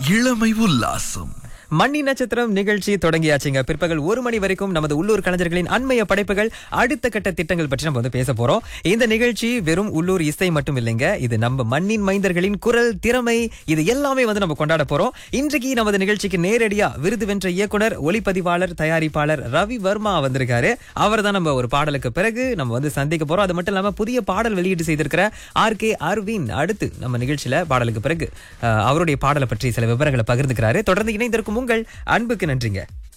இளமை உல்லாசம் மண்ணி நட்சத்திரம் நிகழ்ச்சி தொடங்கியாச்சுங்க பிற்பகல் ஒரு மணி வரைக்கும் நமது உள்ளூர் கலைஞர்களின் அண்மைய படைப்புகள் அடுத்த கட்ட திட்டங்கள் பற்றி நம்ம வந்து பேச போறோம் இந்த நிகழ்ச்சி வெறும் உள்ளூர் இசை மட்டும் இல்லைங்க இது நம்ம மண்ணின் மைந்தர்களின் குரல் திறமை இது எல்லாமே வந்து நம்ம கொண்டாட போறோம் இன்றைக்கு நமது நிகழ்ச்சிக்கு நேரடியா விருது வென்ற இயக்குனர் ஒளிப்பதிவாளர் தயாரிப்பாளர் ரவி வர்மா வந்திருக்காரு அவர் தான் நம்ம ஒரு பாடலுக்கு பிறகு நம்ம வந்து சந்திக்க போறோம் அது மட்டும் இல்லாம புதிய பாடல் வெளியீட்டு செய்திருக்கிற ஆர் கே அரவிந்த் அடுத்து நம்ம நிகழ்ச்சியில பாடலுக்கு பிறகு அஹ், அவருடைய பாடலை பற்றி சில விவரங்களை பகிர்ந்துக்கிறாரு தொடர்ந்து இணைந்திருக்கும் உங்கள் அன்புக்கு நன்றிங்க